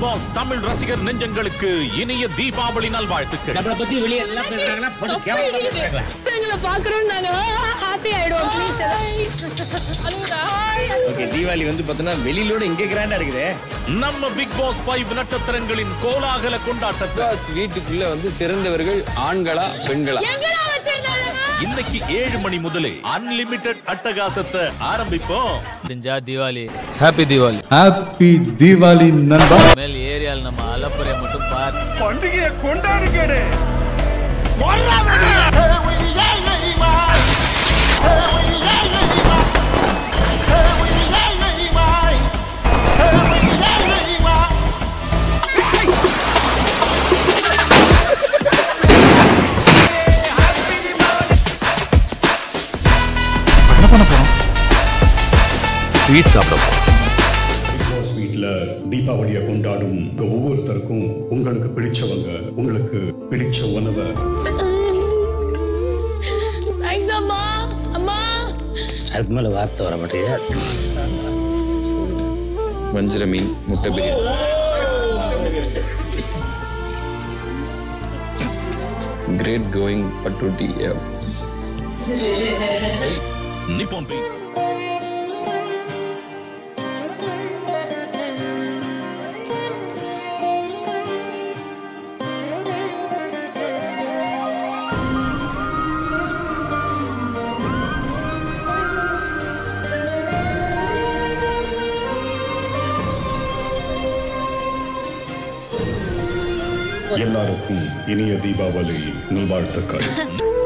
pass Tamil ரசிகர் நெஞ்சங்களுக்கு இனிய தீபாவளி நல்வாழ்த்துக்கள் நம்மளை பத்தி வெளியே எல்லாம் பேசுறாங்கன்னா பண்ணி கேவலமா பேசுறாங்களா எங்களை பாக்குறோம் நாங்க ஹாப்பி ஆயிடுவோம் ப்ளீஸ் ஓகே தீபாவளி வந்து பார்த்தோன்னா வெளியிலோட இங்கே கிராண்டா இருக்குது நம்ம பிக் பாஸ் ஃபைவ் நட்சத்திரங்களின் கோலாகல கொண்டாட்டத்தை பாஸ் வீட்டுக்குள்ள வந்து சிறந்தவர்கள் ஆண்களா பெண்களா எங்கடா வச்சிருந்தாங்க இன்னைக்கு ஏழு மணி முதலே அன்லிமிட்டெட் அட்டகாசத்தை ஆரம்பிப்போம் முடிஞ்சா தீபாவளி ஹாப்பி தீபாவளி ஹாப்பி தீபாவளி நண்பா மேல் ஏரியால நம்ம அலப்புறைய மட்டும் பார் என்ன பண்ண போறோம் ஸ்வீட் சாப்பிட போறோம் பாஸ் வீட்ல தீபாவளியை கொண்டாடும் உங்க ஒவ்வொருத்தருக்கும் உங்களுக்கு பிடிச்சவங்க உங்களுக்கு பிடிச்ச உணவை தேங்க்ஸ் அம்மா அம்மா அதுக்கு மேல வார்த்தை வர மாட்டேங்குது வஞ்சிர மீன் முட்டை பிரியாணி கிரேட் கோயிங் பட்டுட்டி நிப்போன் பெயிண்ட் எல்லாருக்கும் இனிய தீபாவளி நல்வாழ்த்துக்கள்